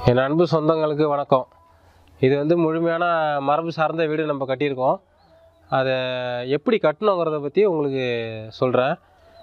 என் அன்பு சொந்தங்களுக்கு வணக்கம் இது வந்து முழுமையான மரபு சார்ந்த வீடு நம்ம கட்டியிருக்கோம் அதை எப்படி கட்டணுங்கிறத பற்றி உங்களுக்கு சொல்கிறேன்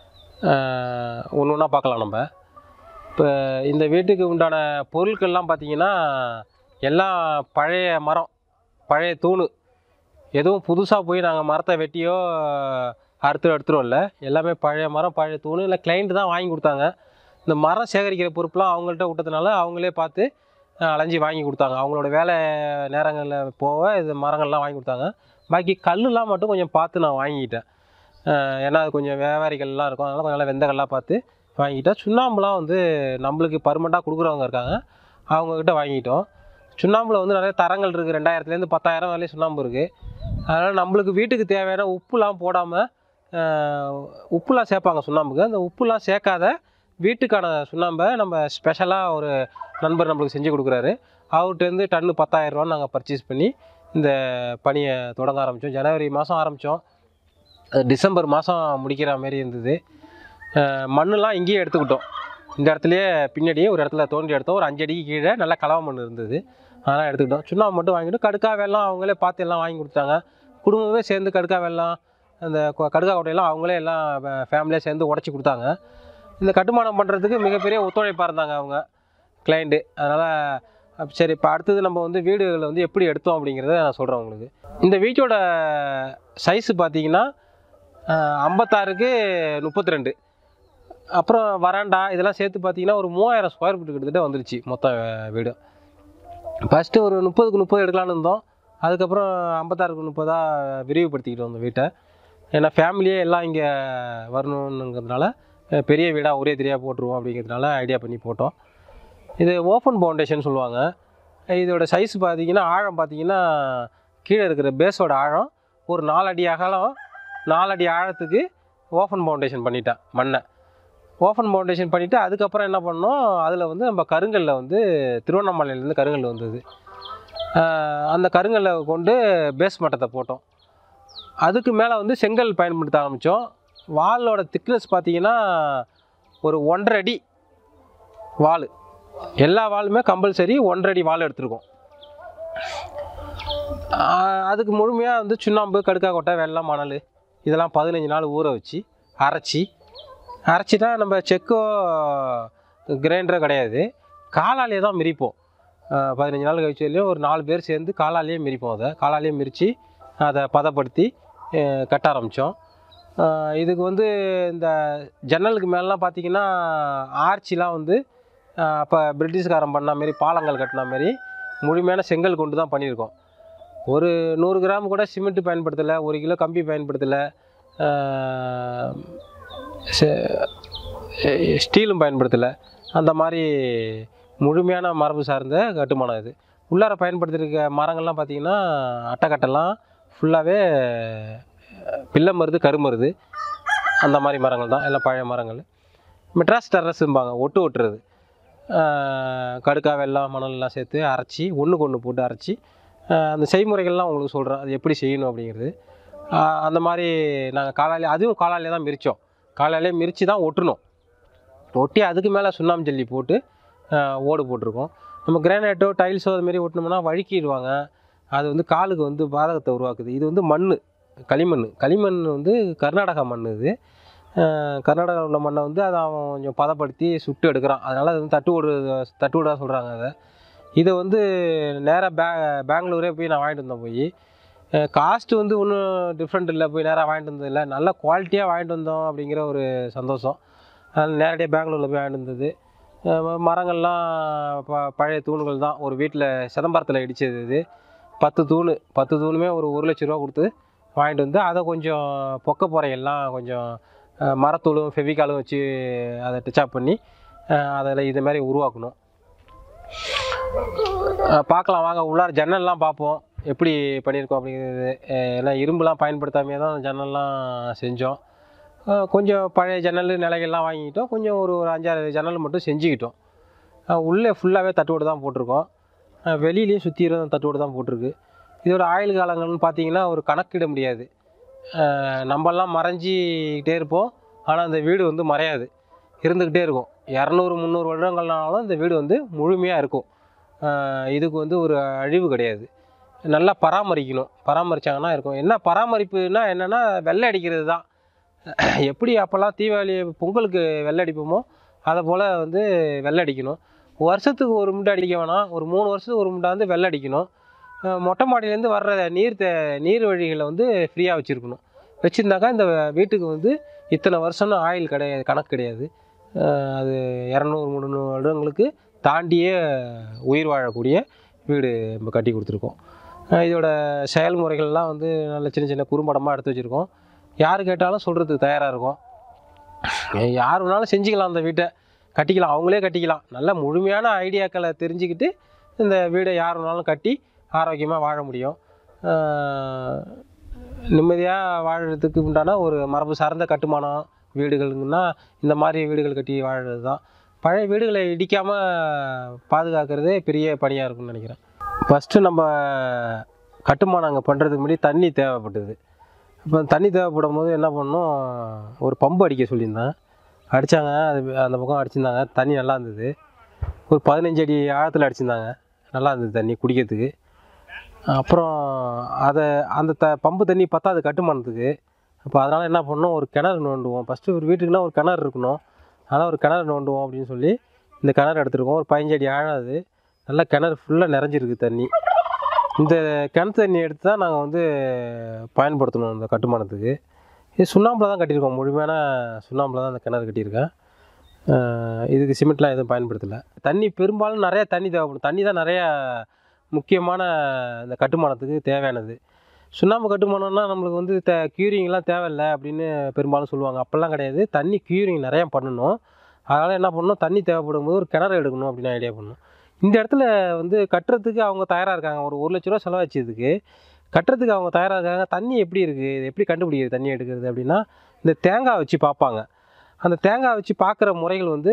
ஒன்று ஒன்றா பார்க்கலாம் நம்ம இப்போ இந்த வீட்டுக்கு உண்டான பொருட்கள்லாம் பார்த்தீங்கன்னா எல்லாம் பழைய மரம் பழைய தூணு எதுவும் புதுசாக போய் நாங்கள் மரத்தை வெட்டியோ அறுத்து எடுத்துருவோம் இல்லை எல்லாமே பழைய மரம் பழைய தூணு இல்லை கிளைண்ட் தான் வாங்கி கொடுத்தாங்க இந்த மரம் சேகரிக்கிற பொறுப்புலாம் அவங்கள்ட்ட விட்டதுனால அவங்களே பார்த்து அஹ், அலைஞ்சி வாங்கி கொடுத்தாங்க அவங்களோட வேலை நேரங்களில் போக இது மரங்கள்லாம் வாங்கி கொடுத்தாங்க பாக்கி கல்லுலாம் மட்டும் கொஞ்சம் பார்த்து நான் வாங்கிக்கிட்டேன் அஹ், ஏன்னா அது கொஞ்சம் வியாபாரிகள்லாம் இருக்கும் அதனால் கொஞ்சம் நல்லா வெந்த கல்லாக பார்த்து வாங்கிட்டேன் சுண்ணாம்புலாம் வந்து நம்மளுக்கு பர்மனெண்ட்டாக கொடுக்குறவங்க இருக்காங்க அவங்கக்கிட்ட வாங்கிட்டோம் சுண்ணாம்பில் வந்து நிறைய தரங்கள் இருக்குது ரெண்டாயிரத்துலேருந்து பத்தாயிரம் வரையும் சுண்ணாம்பு இருக்குது அதனால் நம்மளுக்கு வீட்டுக்கு தேவையான உப்புலாம் போடாமல் உப்புலாம் சேர்ப்பாங்க சுண்ணாம்புக்கு அந்த உப்புலாம் சேர்க்காத வீட்டுக்கான சுண்ணாம்பை நம்ம ஸ்பெஷலாக ஒரு நண்பர் நம்மளுக்கு செஞ்சு கொடுக்குறாரு அவர்கிட்டருந்து டன்னு பத்தாயிரரூவான்னு நாங்கள் பர்ச்சேஸ் பண்ணி இந்த பணியை தொடங்க ஆரம்பித்தோம் ஜனவரி மாதம் ஆரம்பித்தோம் அது டிசம்பர் மாதம் முடிக்கிற மாரி இருந்தது அஹ் மண்ணுலாம் இங்கேயே எடுத்துக்கிட்டோம் இந்த இடத்துலையே பின்னாடியே ஒரு இடத்துல தோண்டி எடுத்தோம் ஒரு அஞ்சு அடிக்கு கீழே நல்ல கலவை மண் இருந்தது அதெல்லாம் எடுத்துக்கிட்டோம் சுண்ணாம்பு மட்டும் வாங்கிட்டு கடுக்கா வெள்ளம் அவங்களே பார்த்து எல்லாம் வாங்கி கொடுத்தாங்க குடும்பமே சேர்ந்து கடுக்கா வெள்ளம் அந்த கொ- கடுக்கா கொட்டையெல்லாம் அவங்களே எல்லாம் ஃபேமிலியாக சேர்ந்து உடச்சி கொடுத்தாங்க இந்த கட்டுமானம் பண்ணுறதுக்கு மிகப்பெரிய ஒத்துழைப்பாக இருந்தாங்க அவங்க கிளைண்ட்டு அதனால் சரி இப்போ அடுத்தது நம்ம வந்து வீடுகளை வந்து எப்படி எடுத்தோம் அப்படிங்கிறத நான் சொல்கிறேன் உங்களுக்கு இந்த வீட்டோட சைஸு பார்த்தீங்கன்னா ஐம்பத்தாறுக்கு முப்பத்தி ரெண்டு அப்புறம் வராண்டா இதெல்லாம் சேர்த்து பார்த்தீங்கன்னா ஒரு மூவாயிரம் ஸ்கொயர் ஃபீட் கிட்டத்தட்ட வந்துருச்சு மொத்த அஹ், வீடு ஃபஸ்ட்டு ஒரு முப்பதுக்கு முப்பது எடுக்கலான்னு இருந்தோம் அதுக்கப்புறம் ஐம்பத்தாறுக்கு முப்பதாக விரிவுபடுத்திக்கிட்டோம் அந்த வீட்டை ஏன்னா ஃபேமிலியே எல்லாம் இங்கே வரணுங்கிறதுனால அஹ், பெரிய வீடாக ஒரே தெரியாக போட்டுருவோம் அப்படிங்கிறதுனால ஐடியா பண்ணி போட்டோம் இது ஓப்பன் ஃபவுண்டேஷன் சொல்லுவாங்க இதோட சைஸ் பார்த்தீங்கன்னா ஆழம் பார்த்தீங்கன்னா கீழே இருக்கிற பேஸோட ஆழம் ஒரு நாலடி அகலம் நாலடி ஆழத்துக்கு ஓப்பன் ஃபவுண்டேஷன் பண்ணிட்டேன் மண்ணை ஓப்பன் ஃபவுண்டேஷன் பண்ணிவிட்டு அதுக்கப்புறம் என்ன பண்ணோம் அதில் வந்து நம்ம கருங்கல்ல வந்து திருவண்ணாமலையிலேருந்து கருங்கல் வந்தது ஆஹ் அந்த கருங்கல்லை கொண்டு பேஸ் மட்டத்தை போட்டோம் அதுக்கு மேலே வந்து செங்கல் பயன்படுத்த ஆரம்பித்தோம் வாலோட திக்னஸ் பார்த்தீங்கன்னா ஒரு ஒன்றரை அடி வால் எல்லா வாலுமே கம்பல்சரி ஒன்றரை அடி வால் எடுத்திருக்கோம் ஆஹ் அதுக்கு முழுமையாக வந்து சுண்ணாம்பு கடுக்கா கொட்டை வெள்ளம் மணல் இதெல்லாம் பதினஞ்சு நாள் ஊற வச்சு அரைச்சி அரைச்சிட்டா நம்ம செக்கோ கிரைண்டரோ கிடையாது காலாலேயே தான் மிரிப்போம் ஆஹ் பதினஞ்சு நாள் கழிச்சு வரலையும் ஒரு நாலு பேர் சேர்ந்து காலாலேயே மிரிப்போம் அதை காலாலேயே மிரித்து அதை பதப்படுத்தி ஆஹ் கட்ட ஆரம்பித்தோம் இதுக்கு வந்து இந்த ஜன்னலுக்கு மேலாம் பார்த்தீங்கன்னா ஆர்ச்சிலாம் வந்து அப்போ பிரிட்டிஷ்காரன் பண்ண மாரி பாலங்கள் கட்டின மாரி முழுமையான செங்கல் கொண்டு தான் பண்ணியிருக்கோம் ஒரு நூறு கிராம் கூட சிமெண்ட் பயன்படுத்தலை ஒரு கிலோ கம்பி பயன்படுத்தலை ஸ்டீலும் பயன்படுத்தலை அந்த மாதிரி முழுமையான மரபு சார்ந்த கட்டுமானம் இது உள்ளார பயன்படுத்தியிருக்க மரங்கள்லாம் பார்த்தீங்கன்னா அட்டைக்கட்டெல்லாம் ஃபுல்லாகவே பிள்ளை மருது கருமருது அந்த மாதிரி மரங்கள் தான் எல்லாம் பழைய மரங்கள் மெட்ராஸ் டெரஸ்ம்பாங்க ஒட்டு ஒட்டுறது ஆஹ் கடுக்கா வெல்லம் மணல் எல்லாம் சேர்த்து அரைச்சி ஒன்றுக்கு ஒன்று போட்டு அரைச்சி ஆஹ் அந்த செய்முறைகள்லாம் உங்களுக்கு சொல்கிறேன் அது எப்படி செய்யணும் அப்படிங்கிறது ஆஹ் அந்த மாதிரி நாங்கள் காலாலே அதுவும் காலாலே தான் மிரித்தோம் காலாலே மிரித்து தான் ஒட்டணும் ஒட்டி அதுக்கு மேலே சுண்ணாம்பு ஜல்லி போட்டு ஆஹ் ஓடு போட்டிருக்கோம் நம்ம கிரானைட்டோ டைல்ஸோ அது மாதிரி ஒட்டினோம்னா வழுக்கிடுவாங்க அது வந்து காலுக்கு வந்து பாதகத்தை உருவாக்குது இது வந்து மண் களிமண் களிமண் வந்து கர்நாடகா மண் இது ஆஹ் கர்நாடகாவில் உள்ள மண்ணை வந்து அதை அவன் கொஞ்சம் பதப்படுத்தி சுட்டு எடுக்கிறான் அதனால் அது வந்து தட்டு ஓடு தட்டு ஓடாக சொல்கிறாங்க அதை இதை வந்து நேராக பே பெங்களூரே போய் நான் வாங்கிட்டு வந்தேன் போய் காஸ்ட்டு வந்து ஒன்றும் டிஃப்ரெண்ட் இல்லை போய் நேராக வாங்கிட்டு வந்தது இல்லை நல்ல குவாலிட்டியாக வாங்கிட்டு வந்தோம் அப்படிங்கிற ஒரு சந்தோஷம் அதனால் நேரடியாக பெங்களூரில் போய் வாங்கிட்டு வந்தது அஹ் ம- மரங்கள்லாம் ப பழைய தூண்கள் தான் ஒரு வீட்டில் சிதம்பரத்தில் இடிச்சது இது பத்து தூண் பத்து தூணுமே ஒரு ஒரு லட்ச ரூபா கொடுத்து வாங்கிட்டு வந்து அதை கொஞ்சம் பொக்க போறையெல்லாம் கொஞ்சம் அஹ், மரத்தூளும் ஃபெவிகாலும் வச்சு அதை டச்அப் பண்ணி அதில் இது மாதிரி உருவாக்கணும் அஹ், பார்க்கலாம் வாங்க உள்ளார ஜன்னல்லாம் பார்ப்போம் எப்படி பண்ணியிருக்கோம் அப்படிங்கிறது அஹ், ஏன்னா இரும்புலாம் பயன்படுத்தாமே தான் ஜன்னல்லாம் செஞ்சோம் அஹ், கொஞ்சம் பழைய ஜன்னல் நிலைகள்லாம் வாங்கிக்கிட்டோம் கொஞ்சம் ஒரு ஒரு அஞ்சாறு ஜன்னல் மட்டும் செஞ்சுக்கிட்டோம் அஹ், உள்ளே ஃபுல்லாகவே தட்டுவோடு தான் போட்டிருக்கோம் அஹ், வெளியிலயும் சுற்றி இருந்த தட்டுவோடு தான் போட்டிருக்கு இதோட ஆயுள் காலங்கள்னு பார்த்தீங்கன்னா ஒரு கணக்கிட முடியாது அஹ், நம்மெல்லாம் மறைஞ்சிக்கிட்டே இருப்போம் ஆனால் அந்த வீடு வந்து மறையாது இருந்துக்கிட்டே இருக்கும் இரநூறு முந்நூறு வருடங்கள்னாலும் இந்த வீடு வந்து முழுமையாக இருக்கும் ஆஹ் இதுக்கு வந்து ஒரு அழிவு கிடையாது நல்லா பராமரிக்கணும் பராமரிச்சாங்கன்னா இருக்கும் என்ன பராமரிப்புனா என்னென்னா வெள்ளை அடிக்கிறது தான் எப்படி அப்போல்லாம் தீபாவளி பொங்கலுக்கு வெள்ளை அடிப்போமோ அதை போல் வந்து வெள்ளை அடிக்கணும் வருஷத்துக்கு ஒரு முண்டை அடிக்க வேணாம் ஒரு மூணு வருஷத்துக்கு ஒரு முண்டை வந்து வெள்ளை அடிக்கணும் அஹ் மொட்டை மாடியிலேருந்து வர்ற நீர் தே நீர் வழிகளை வந்து ஃப்ரீயாக வச்சுருக்கணும் வச்சுருந்தாக்கா இந்த வீட்டுக்கு வந்து இத்தனை வருஷம்னு ஆயில் கிடையாது கணக்கு கிடையாது அஹ் அது இரநூறு முந்நூறு வருடங்களுக்கு தாண்டியே உயிர் வாழக்கூடிய வீடு நம்ம கட்டி கொடுத்துருக்கோம் அஹ் இதோட செயல்முறைகள்லாம் வந்து நல்ல சின்ன சின்ன குறும்படமாக எடுத்து வச்சுருக்கோம் யார் கேட்டாலும் சொல்கிறதுக்கு தயாராக இருக்கும் அஹ் யார் வேணாலும் செஞ்சுக்கலாம் அந்த வீட்டை கட்டிக்கலாம் அவங்களே கட்டிக்கலாம் நல்ல முழுமையான ஐடியாக்களை தெரிஞ்சுக்கிட்டு இந்த வீடை யார் வேணாலும் கட்டி ஆரோக்கியமாக வாழ முடியும் நிம்மதியாக வாழறதுக்கு உண்டான ஒரு மரபு சார்ந்த கட்டுமானம் வீடுகள்னா இந்த மாதிரி வீடுகள் கட்டி வாழறது தான் பழைய வீடுகளை இடிக்காமல் பாதுகாக்கிறதே பெரிய பணியாக இருக்கும்னு நினைக்கிறேன் ஃபஸ்ட்டு நம்ம கட்டுமானம் அங்கே பண்ணுறதுக்கு முன்னாடி தண்ணி தேவைப்பட்டது இப்போ தண்ணி தேவைப்படும் போது என்ன பண்ணோம் ஒரு பம்பு அடிக்க சொல்லியிருந்தேன் அடித்தாங்க அது அந்த பக்கம் அடிச்சிருந்தாங்க தண்ணி நல்லா இருந்தது ஒரு பதினஞ்சு அடி ஆழத்தில் அடிச்சிருந்தாங்க நல்லா இருந்தது தண்ணி குடிக்கிறதுக்கு அப்புறம் அதை அந்த த பம்பு தண்ணி பத்தாது கட்டுமானத்துக்கு அப்போ அதனால் என்ன பண்ணோம் ஒரு கிணறு நோண்டுவோம் ஃபஸ்ட்டு ஒரு வீட்டுக்குன்னா ஒரு கிணறு இருக்கணும் அதனால் ஒரு கிணறு நோண்டுவோம் அப்படின்னு சொல்லி இந்த கிணறு எடுத்துருக்கோம் ஒரு பதினஞ்சு அடி ஆழம் அது நல்லா கிணறு ஃபுல்லாக நிறைஞ்சிருக்கு தண்ணி இந்த கிணத்து தண்ணி எடுத்து தான் நாங்கள் வந்து பயன்படுத்தணும் இந்த கட்டுமானத்துக்கு இது சுண்ணாம்பில் தான் கட்டியிருக்கோம் முழுமையான சுண்ணாம்பில் தான் அந்த கிணறு கட்டியிருக்கேன் அஹ் இதுக்கு சிமெண்ட்லாம் எதுவும் பயன்படுத்தலை தண்ணி பெரும்பாலும் நிறையா தண்ணி தேவைப்படும் தண்ணி தான் நிறையா முக்கியமான இந்த கட்டுமானத்துக்கு தேவையானது சுண்ணாம்பு கட்டுமானம்னா நம்மளுக்கு வந்து த க்யூரிங்லாம் தேவையில்லை அப்படின்னு பெரும்பாலும் சொல்லுவாங்க அப்போல்லாம் கிடையாது தண்ணி க்யூரிங் நிறையா பண்ணணும் அதனால் என்ன பண்ணணும் தண்ணி தேவைப்படும் போது ஒரு கிணறு எடுக்கணும் அப்படின்னு ஐடியா பண்ணோம் இந்த இடத்துல வந்து கட்டுறதுக்கு அவங்க தயாராக இருக்காங்க ஒரு ஒரு லட்ச ரூபா செலவாச்சு இதுக்கு கட்டுறதுக்கு அவங்க தயாராக இருக்காங்க தண்ணி எப்படி இருக்குது இது எப்படி கண்டுபிடிக்கிறது தண்ணி எடுக்கிறது அப்படின்னா இந்த தேங்காய் வச்சு பார்ப்பாங்க அந்த தேங்காய் வச்சு பார்க்குற முறைகள் வந்து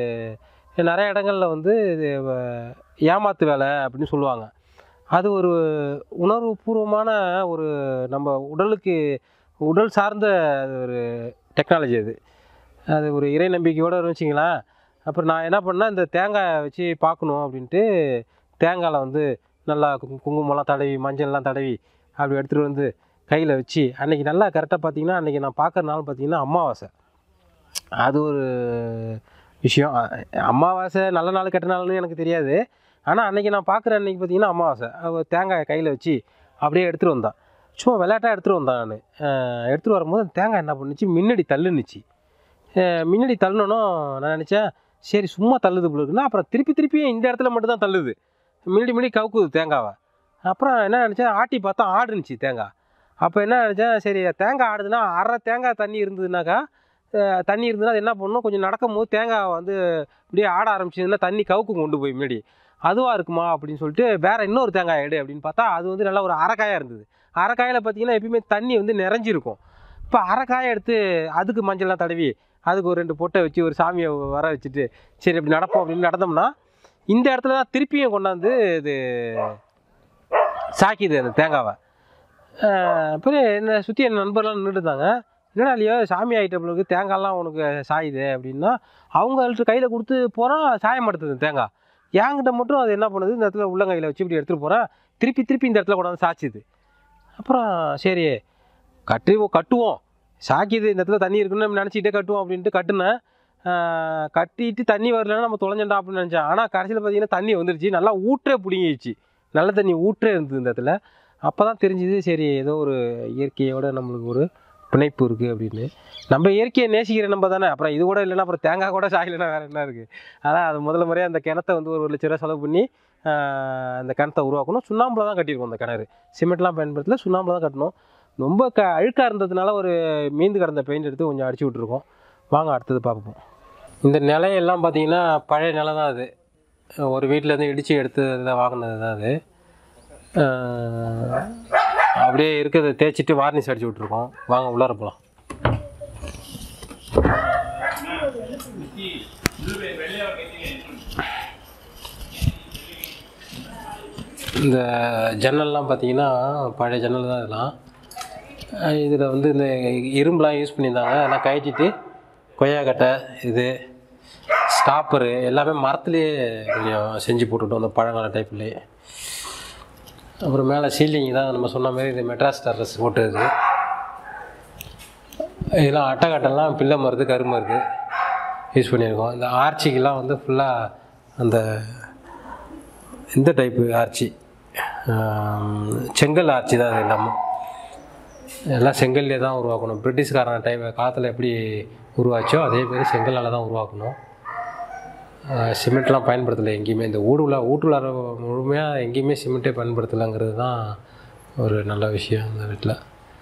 நிறைய இடங்களில் வந்து இது வ- ஏமாத்து வேலை அப்படின்னு சொல்லுவாங்க அது ஒரு உணர்வுபூர்வமான ஒரு நம்ம உடலுக்கு உடல் சார்ந்த ஒரு டெக்னாலஜி அது அது ஒரு இறை நம்பிக்கையோடு வச்சிங்களேன் அப்புறம் நான் என்ன பண்ணேன் இந்த தேங்காயை வச்சு பார்க்கணும் அப்படின்ட்டு தேங்காயில் வந்து நல்லா கு- குங்குமம்லாம் தடவி மஞ்சள்லாம் தடவி அப்படி எடுத்துகிட்டு வந்து கையில் வச்சு அன்றைக்கி நல்லா கரெக்டாக பார்த்தீங்கன்னா அன்றைக்கி நான் பார்க்குற நாள் பார்த்தீங்கன்னா அமாவாசை அது ஒரு விஷயம் அ- அமாவாசை நல்ல நாள் கெட்ட நாள்னு எனக்கு தெரியாது ஆனால் அன்றைக்கி நான் பார்க்குற அன்றைக்கி பார்த்தீங்கன்னா அமாவாசை அவ தேங்காய் கையில் வச்சு அப்படியே எடுத்துகிட்டு வந்தான் சும்மா விளையாட்டாக எடுத்துகிட்டு வந்தான் நான் எடுத்துகிட்டு வரும்போது அந்த தேங்காய் என்ன பண்ணுச்சு முன்னாடி தள்ளுனுச்சு அஹ் முன்னாடி தள்ளணும் நான் நினச்சேன் சரி சும்மா தள்ளுது போல இருக்குன்னா அப்புறம் திருப்பி திருப்பி இந்த இடத்துல மட்டும் தான் தள்ளுது முன்னாடி முன்னாடி கவுக்குது தேங்காவை அப்புறம் என்ன நினச்சேன் ஆட்டி பார்த்தா ஆடுனுச்சு தேங்காய் அப்போ என்ன நினச்சேன் சரி தேங்காய் ஆடுதுன்னா அரை தேங்காய் தண்ணி இருந்ததுனாக்கா அஹ் தண்ணி இருந்ததுன்னா அது என்ன பண்ணணும் கொஞ்சம் நடக்கும் போது தேங்காய் வந்து இப்படியே ஆட ஆரம்பிச்சதுன்னா தண்ணி கவுக்கு கொண்டு போய் முன்னாடி அதுவாக இருக்குமா அப்படின்னு சொல்லிட்டு வேற இன்னொரு தேங்காய் எடு அப்படின்னு பார்த்தா அது வந்து நல்லா ஒரு அரைக்காயாக இருந்தது அரைக்காயில் பார்த்தீங்கன்னா எப்பயுமே தண்ணி வந்து நிறைஞ்சிருக்கும் இப்போ அரைக்காயை எடுத்து அதுக்கு மஞ்சள்லாம் தடவி அதுக்கு ஒரு ரெண்டு பொட்டை வச்சு ஒரு சாமியை வர வச்சுட்டு சரி இப்படி நடப்போம் அப்படின்னு நடந்தோம்னா இந்த இடத்துல தான் திருப்பியும் கொண்டாந்து இது சாக்கிது அந்த தேங்காவை அஹ் அப்புறம் என்னை சுற்றி என் நண்பர்லாம் நின்றுட்டு இருந்தாங்க என்னடா இல்லையோ சாமி ஐட்டங்களுக்கு தேங்காய்லாம் உனக்கு சாயுது அப்படின்னா அவங்கள்ட்ட கையில் கொடுத்து போகிறோம் சாய மாட்டுது அந்த தேங்காய் என்கிட்ட மட்டும் அது என்ன பண்ணுது இந்த இடத்துல உள்ளங்கையில் வச்சு இப்படி எடுத்துகிட்டு போகிறேன் திருப்பி திருப்பி இந்த இடத்துல கொண்டாந்து சாய்ச்சிது அப்புறம் சரி கட்டி கட்டுவோம் சாக்கிது இந்த இடத்துல தண்ணி இருக்குன்னு நம்ம நினச்சிக்கிட்டே கட்டுவோம் அப்படின்ட்டு கட்டுனேன் ஆஹ் கட்டிட்டு தண்ணி வரலன்னா நம்ம தொலைஞ்சண்டா அப்படின்னு நினச்சேன் ஆனால் கடைசியில் பார்த்தீங்கன்னா தண்ணி வந்துருச்சு நல்லா ஊற்றே பிடுங்கிடுச்சு நல்ல தண்ணி ஊற்றே இருந்தது இந்த இடத்துல அப்போ தான் தெரிஞ்சுது சரி ஏதோ ஒரு இயற்கையோட நம்மளுக்கு ஒரு பிணைப்பு இருக்குது அப்படின்னு நம்ம இயற்கையை நேசிக்கிற நம்ம தானே அப்புறம் இது கூட இல்லைன்னா அப்புறம் தேங்காய் கூட சாயலைன்னா வேறு என்ன இருக்குது அதான் அது முதல்ல முறையாக அந்த கிணத்த வந்து ஒரு லட்ச ரூபா செலவு பண்ணி ஆஹ் அந்த கிணத்தை உருவாக்கணும் சுண்ணாம்பில் தான் கட்டியிருக்கோம் அந்த கிணறு சிமெண்ட்லாம் பயன்படுத்தல சுண்ணாம்பில் தான் கட்டணும் ரொம்ப க அழுக்காக இருந்ததுனால ஒரு மீந்து கிடந்த பெயிண்ட் எடுத்து கொஞ்சம் அடிச்சு விட்ருக்கோம் வாங்க அடுத்தது பார்ப்போம் இந்த நிலையெல்லாம் பார்த்தீங்கன்னா பழைய நிலை தான் அது ஒரு வீட்டிலேருந்து இடித்து எடுத்து இதில் வாங்கினது தான் அது ஆஹ் அப்படியே இருக்கிறத தேய்ச்சிட்டு வார்னிஷ் அடிச்சு விட்ருக்கோம் வாங்க உள்ளார போகலாம் இந்த ஜன்னல்லாம் பார்த்தீங்கன்னா பழைய ஜன்னல் தான் இதெல்லாம் இதில் வந்து இந்த இரும்புலாம் யூஸ் பண்ணியிருந்தாங்க அதெல்லாம் கழட்டிட்டு கொய்யாக்கட்டை இது ஸ்டாப்பரு எல்லாமே மரத்துலேயே கொஞ்சம் செஞ்சு போட்டுவிட்டோம் அந்த பழங்கால டைப்லேயே அப்புறம் மேலே சீலிங் தான் நம்ம சொன்ன மாதிரி இந்த மெட்ராஸ் டெரஸ் போட்டது இதெல்லாம் அட்டைக்கட்டெல்லாம் பிள்ளை மருது கரு மருது யூஸ் பண்ணியிருக்கோம் இந்த ஆர்ச்சிக்கெல்லாம் வந்து ஃபுல்லாக அந்த இந்த டைப்பு ஆர்ச்சி ஆம், செங்கல் ஆர்ச்சி தான் அது எல்லாமே எல்லாம் செங்கல்லே தான் உருவாக்கணும் பிரிட்டிஷ்காரன் டைம் காலத்தில் எப்படி உருவாச்சோ அதே மாதிரி செங்கல்லால் தான் உருவாக்கணும் சிமெண்ட்லாம் பயன்படுத்தலை எங்கேயுமே இந்த ஊடுல ஊட்டுலார முழுமையாக எங்கேயுமே சிமெண்ட்டே பயன்படுத்தலைங்கிறது தான் ஒரு நல்ல விஷயம் இந்த வீட்டில்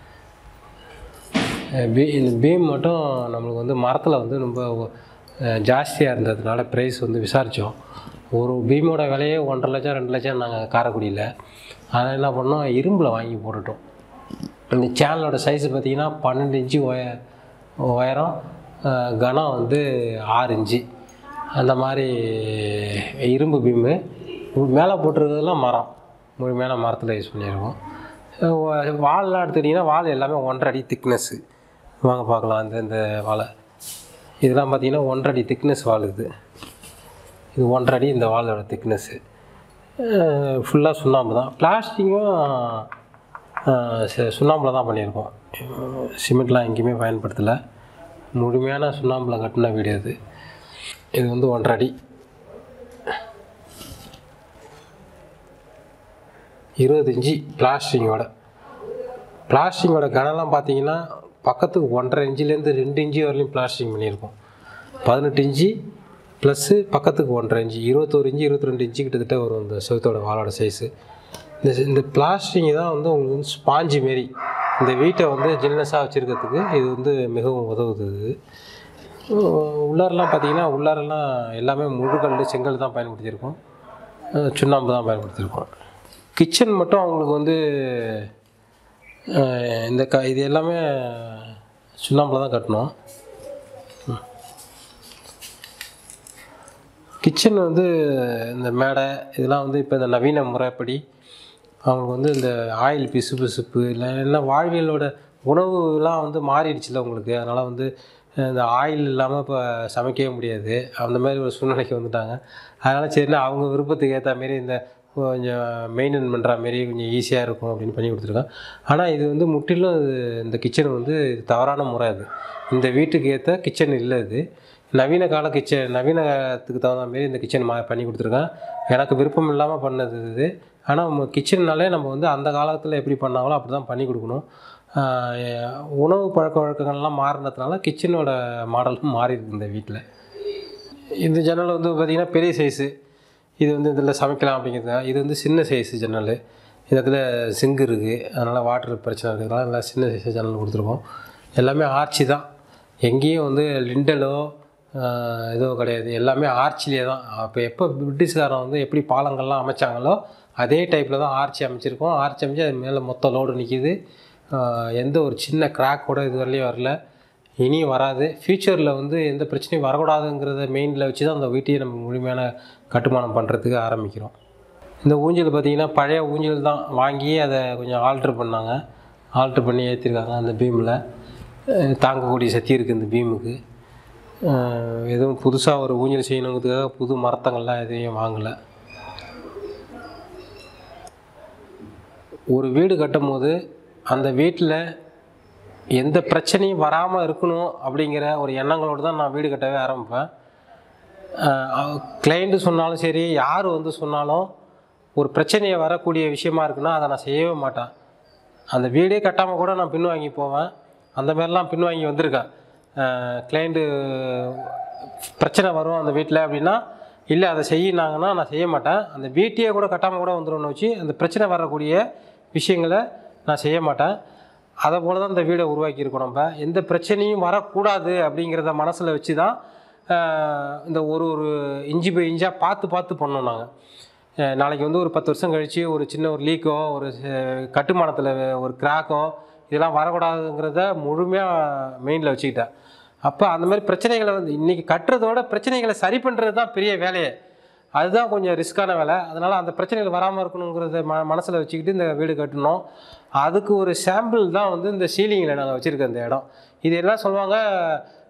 பீ இந்த பீம் மட்டும் நம்மளுக்கு வந்து மரத்தில் வந்து ரொம்ப ஜாஸ்தியாக இருந்ததுனால ப்ரைஸ் வந்து விசாரித்தோம் ஒரு பீமோட விலையே ஒன்றரை லட்சம் ரெண்டு லட்சம் நாங்கள் காரைக்குடியில் அதை என்ன பண்ணோம் இரும்பில் வாங்கி போட்டுட்டோம் இந்த சேனலோட சைஸ் பார்த்திங்கன்னா பன்னெண்டு இன்ச்சு உய உயரம் அஹ், கனம் வந்து ஆறு இன்ச்சு அந்த மாதிரி இரும்பு பீமு மேலே போட்டிருக்கிறதுலாம் மரம் முழுமையான மரத்தில் யூஸ் பண்ணியிருக்கோம் அஹ் வால்லாம் எடுத்துக்கிட்டிங்கன்னா வால் எல்லாமே ஒன்றரை அடி திக்னஸ்ஸு வாங்க பார்க்கலாம் அந்த இந்த வாழை இதெல்லாம் பார்த்தீங்கன்னா ஒன்றரை அடி திக்னஸ் வால் இது இது ஒன்றரை அடி இந்த வாலோட திக்னஸ்ஸு ஃபுல்லாக சுண்ணாம்பு தான் பிளாஸ்டிக்கும் சுண்ணாம்பில் தான் பண்ணியிருக்கோம் சிமெண்ட்லாம் எங்கேயுமே பயன்படுத்தலை முழுமையான சுண்ணாம்பில் கட்டின வீடு இது இது வந்து ஒன்றரை அடி இருபது இன்ச்சு பிளாஸ்டிங்கோட பிளாஸ்டிங்கோட கனம்லாம் பார்த்தீங்கன்னா பக்கத்துக்கு ஒன்றரை இன்ச்சிலேருந்து ரெண்டு இன்ச்சு வரலையும் பிளாஸ்டிங் பண்ணியிருக்கோம் பதினெட்டு இன்ச்சு ப்ளஸ்ஸு பக்கத்துக்கு ஒன்றரை இன்ச்சு இருபத்தோரு இன்ச்சு இருபத்தி ரெண்டு இன்ச்சு கிட்டத்தட்ட வரும் இந்த செவத்தோட வாலோட சைஸு இந்த இந்த பிளாஸ்டிங் தான் வந்து உங்களுக்கு வந்து ஸ்பாஞ்சு மாரி இந்த வீட்டை வந்து ஜில்னஸாக வச்சுருக்கிறதுக்கு இது வந்து மிகவும் உதவுது இது உ- உள்ளாரெல்லாம் பார்த்தீங்கன்னா உள்ளாரெல்லாம் எல்லாமே முழுக்கல் செங்கல் தான் பயன்படுத்தியிருக்கோம் அஹ் சுண்ணாம்பு தான் பயன்படுத்தியிருக்கோம் கிச்சன் மட்டும் அவங்களுக்கு வந்து அஹ் இந்த க இது எல்லாமே சுண்ணாம்பில் தான் கட்டணும் கிச்சன் வந்து இந்த மேடை இதெல்லாம் வந்து இப்போ இந்த நவீன முறைப்படி அவங்களுக்கு வந்து இந்த ஆயில் பிசு பிசுப்பு இல்லை என்ன வாழ்வியலோட உணவுலாம் வந்து மாறிடுச்சுல உங்களுக்கு அதனால் வந்து அஹ், இந்த ஆயில் இல்லாமல் இப்போ சமைக்கவே முடியாது அந்த மாதிரி ஒரு சூழ்நிலைக்கு வந்துட்டாங்க அதனால் சரின்னு அவங்க விருப்பத்துக்கு ஏற்ற மாரி இந்த கொஞ்சம் மெயின்டைன் பண்ணுற மாரி கொஞ்சம் ஈஸியாக இருக்கும் அப்படின்னு பண்ணி கொடுத்துருக்கேன் ஆனால் இது வந்து முற்றிலும் இது- இந்த கிச்சன் வந்து இது தவறான முறை அது இந்த வீட்டுக்கு ஏற்ற கிச்சன் இல்லை இது நவீன கால கிச்சன் நவீனத்துக்கு தகுந்த மாரி இந்த கிச்சன் மா பண்ணி கொடுத்துருக்கேன் எனக்கு விருப்பம் இல்லாமல் பண்ணது இது ஆனால் நம்ம கிச்சன்னாலே நம்ம வந்து அந்த காலத்தில் எப்படி பண்ணாங்களோ அப்படி தான் பண்ணி கொடுக்கணும் ஆஹ் உணவு பழக்க வழக்கங்கள்லாம் மாறினதுனால கிச்சனோட மாடலும் மாறி இருக்கு இந்த வீட்டில் இந்த ஜன்னல் வந்து பார்த்திங்கன்னா பெரிய சைஸு இது வந்து இதில் சமைக்கலாம் அப்படிங்கிறது இது வந்து சின்ன சைஸு ஜன்னல் இதுல சிங்க் இருக்குது அதனால் வாட்டர் பிரச்சனை இருக்கிறதுனால எல்லாம் சின்ன சைஸ் ஜன்னல் கொடுத்துருக்கோம் எல்லாமே ஆர்ச்சி தான் எங்கேயும் வந்து லிண்டலோ ஆஹ், இதோ கிடையாது எல்லாமே ஆர்ச்சிலே தான் அப்போ எப்போ பிரிட்டிஷ்காரன் வந்து எப்படி பாலங்கள்லாம் அமைச்சாங்களோ அதே டைப்பில் தான் ஆர்ச்சி அமைச்சிருக்கோம் ஆர்ச்சி அமைச்சு அது மேலே மொத்த லோடு நிற்கிது எந்த ஒரு சின்ன கிராக் கூட இது வரலையும் வரல இனியும் வராது ஃப்யூச்சரில் வந்து எந்த பிரச்சனையும் வரக்கூடாதுங்கிறத மெயினில் வச்சு தான் அந்த வீட்டையே நம்ம முழுமையான கட்டுமானம் பண்ணுறதுக்கு ஆரம்பிக்கிறோம் இந்த ஊஞ்சல் பார்த்திங்கன்னா பழைய ஊஞ்சல் தான் வாங்கி அதை கொஞ்சம் ஆல்ட்ரு பண்ணாங்க ஆல்ட்ரு பண்ணி ஏற்றிருக்காங்க அந்த பீமில் தாங்கக்கூடிய சக்தி இருக்குது இந்த பீமுக்கு அஹ் எதுவும் புதுசாக ஒரு ஊஞ்சல் செய்யணுங்கிறதுக்காக புது மரத்தங்கள்லாம் எதையும் வாங்கலை ஒரு வீடு கட்டும் போது அந்த வீட்டில் எந்த பிரச்சனையும் வராமல் இருக்கணும் அப்படிங்கிற ஒரு எண்ணங்களோடு தான் நான் வீடு கட்டவே ஆரம்பிப்பேன் கிளைண்ட்டு சொன்னாலும் சரி யார் வந்து சொன்னாலும் ஒரு பிரச்சனையை வரக்கூடிய விஷயமா இருக்குன்னா அதை நான் செய்யவே மாட்டேன் அந்த வீடே கட்டாமல் கூட நான் பின்வாங்கி போவேன் அந்த மாதிரிலாம் பின்வாங்கி வந்திருக்கேன் கிளைண்ட்டு பிரச்சனை வரும் அந்த வீட்டில் அப்படின்னா இல்லை அதை செய்யினாங்கன்னா நான் செய்ய மாட்டேன் அந்த வீட்டையே கூட கட்டாமல் கூட வந்துடும்னு வச்சு அந்த பிரச்சனை வரக்கூடிய விஷயங்களை நான் செய்ய மாட்டேன் அதை போல தான் இந்த வீடை உருவாக்கியிருக்கோம் நம்ம எந்த பிரச்சனையும் வரக்கூடாது அப்படிங்கிறத மனசில் வச்சு தான் ஆஹ், இந்த ஒரு ஒரு இன்ச்சு பை இன்ச்சாக பார்த்து பார்த்து பண்ணோம் நாங்கள் அஹ் நாளைக்கு வந்து ஒரு பத்து வருஷம் கழித்து ஒரு சின்ன ஒரு லீக்கோ ஒரு ச- கட்டுமானத்தில் ஒரு கிராக்கோ இதெல்லாம் வரக்கூடாதுங்கிறத முழுமையாக மெயினில் வச்சுக்கிட்டேன் அப்போ அந்த மாதிரி பிரச்சனைகளை வந்து இன்றைக்கி கட்டுறதோட பிரச்சனைகளை சரி பண்ணுறது தான் பெரிய வேலையே அதுதான் கொஞ்சம் ரிஸ்க்கான வேலை அதனால் அந்த பிரச்சனைகள் வராமல் இருக்கணுங்கிறத ம மனசில் வச்சுக்கிட்டு இந்த வீடு கட்டணும் அதுக்கு ஒரு சாம்பிள் தான் வந்து இந்த சீலிங்கில் நாங்கள் வச்சுருக்க இந்த இடம் இது எல்லாம் சொல்லுவாங்க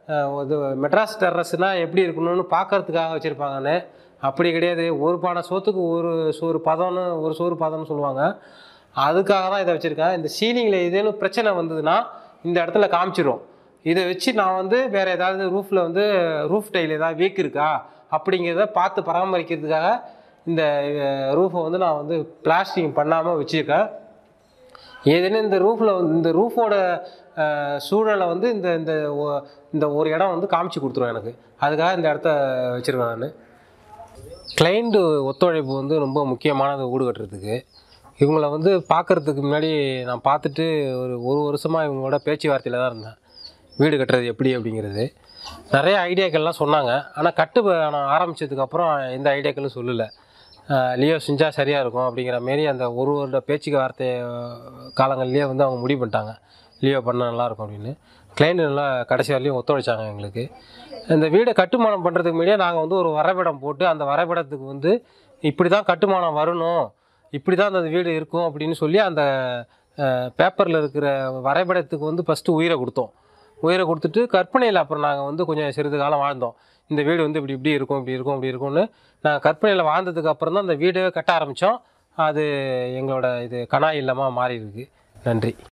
அஹ், இது மெட்ராஸ் டெர்ரஸ்னால் எப்படி இருக்கணும்னு பார்க்கறதுக்காக வச்சுருப்பாங்கன்னு அப்படி கிடையாது ஒரு பானை சோத்துக்கு ஒரு சோறு பதம்னு ஒரு சோறு பதம்னு சொல்லுவாங்க அதுக்காக தான் இதை வச்சுருக்கேன் இந்த சீலிங்கில் ஏதேனும் பிரச்சனை வந்ததுன்னா இந்த இடத்துல காமிச்சிரும் இதை வச்சு நான் வந்து வேறு ஏதாவது ரூஃபில் வந்து ரூஃப் டைல் ஏதாவது வீக் இருக்கா அப்படிங்கிறத பார்த்து பராமரிக்கிறதுக்காக இந்த ரூஃபை வந்து நான் வந்து பிளாஸ்டிங் பண்ணாமல் வச்சுருக்கேன் ஏதேனும் இந்த ரூஃபில் இந்த ரூஃபோட சூழலை வந்து இந்த இந்த ஒ- இந்த ஒரு இடம் வந்து காமிச்சு கொடுத்துரும் எனக்கு அதுக்காக இந்த இடத்த வச்சுருக்கேன் நான் கிளைண்ட்டு ஒத்துழைப்பு வந்து ரொம்ப முக்கியமானது வீடு கட்டுறதுக்கு இவங்களை வந்து பார்க்கறதுக்கு முன்னாடி நான் பார்த்துட்டு ஒரு ஒரு வருஷமாக இவங்களோட பேச்சுவார்த்தையில் தான் இருந்தேன் வீடு கட்டுறது எப்படி அப்படிங்கிறது நிறைய ஐடியாக்கள்லாம் சொன்னாங்க ஆனால் கட்டு நான் ஆரம்பித்ததுக்கப்புறம் எந்த ஐடியாக்களும் சொல்லலை ஆஹ் லியோ செஞ்சால் சரியாக இருக்கும் அப்படிங்கிற மாரி அந்த ஒரு வருட பேச்சு வார்த்தை காலங்கள்லேயே வந்து அவங்க முடிவு பண்ணிட்டாங்க லியோ பண்ணால் நல்லாயிருக்கும் அப்படின்னு கிளைண்ட் நல்லா கடைசி வரையிலையும் ஒத்துழைச்சாங்க எங்களுக்கு இந்த வீடை கட்டுமானம் பண்ணுறதுக்கு முன்னாடியே நாங்கள் வந்து ஒரு வரைபடம் போட்டு அந்த வரைபடத்துக்கு வந்து இப்படி தான் கட்டுமானம் வரணும் இப்படி தான் அந்த வீடு இருக்கும் அப்படின்னு சொல்லி அந்த பேப்பரில் இருக்கிற வரைபடத்துக்கு வந்து ஃபஸ்ட்டு உயிரை கொடுத்தோம் உயிரை கொடுத்துட்டு கற்பனையில் அப்புறம் நாங்கள் வந்து கொஞ்சம் சிறிது காலம் வாழ்ந்தோம் இந்த வீடு வந்து இப்படி இப்படி இருக்கும் இப்படி இருக்கும் இப்படி இருக்கும்னு நாங்கள் கற்பனையில் வாழ்ந்ததுக்கு அப்புறம் தான் அந்த வீடு கட்ட ஆரம்பித்தோம் அது எங்களோட இது கனா இல்லமாக மாறி இருக்கு நன்றி